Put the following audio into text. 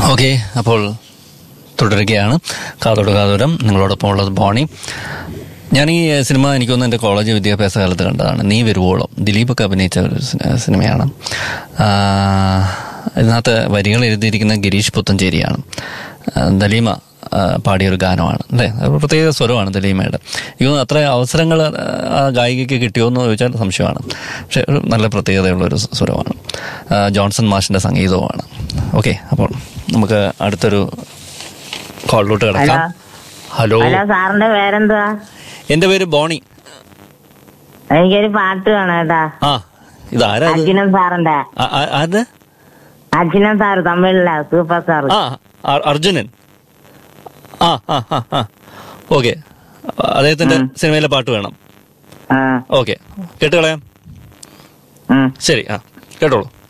Okay അപ്പോൾ തുടരുകയാണ് കാതോട് കാതോരം നിങ്ങളോടൊപ്പം ഉള്ളത് ബോണി ഞാൻ ഈ സിനിമ എനിക്കൊന്ന് എൻ്റെ കോളേജ് വിദ്യാഭ്യാസ കാലത്ത് കണ്ടതാണ് നീ വരുവോളം ദിലീപൊക്കെ അഭിനയിച്ച ഒരു സിന- സിനിമയാണ് ആ, ഇതിനകത്ത് വരികൾ എഴുതിയിരിക്കുന്ന ഗിരീഷ് പുത്തഞ്ചേരിയാണ് ആ, ദലീമ ആ, പാടിയൊരു ഗാനമാണ് അല്ലേ അത് ഒരു പ്രത്യേക സ്വരമാണ് ദലീമയുടെ എനിക്ക് തോന്നുന്നു അത്ര അവസരങ്ങൾ ആ ഗായികയ്ക്ക് കിട്ടിയോ എന്ന് ചോദിച്ചാൽ സംശയമാണ് പക്ഷെ ഒരു നല്ല പ്രത്യേകതയുള്ള ഒരു സ്വരമാണ് ആ, ജോൺസൺ മാഷിന്റെ സംഗീതവുമാണ് ഓക്കെ അപ്പോൾ നമുക്ക് അടുത്തൊരു കോളിലോട്ട് കിടക്കാം ഹലോ ഹലോ സാറിന്റെ പേരെന്തുവാ എന്റെ പേര് ബോണി എനിക്കൊരു പാട്ട് വേണം കേട്ടാ ആ ഇതാരാ ഇത്? അർജുനൻ സാറിന്റെ ആ- ആ- ആരുടെ അർജുനൻ സാർ തമിഴിലെ സൂപ്പർ സ്റ്റാർ ആ അ- അർജുനൻ ആ ആ ആ ആ ഓക്കെ അദ്ദേഹത്തിന്റെ സിനിമയിലെ പാട്ട് വേണം ആ ഓക്കെ കേട്ടുകളയാം ഉം ശരി ആ കേട്ടോളൂ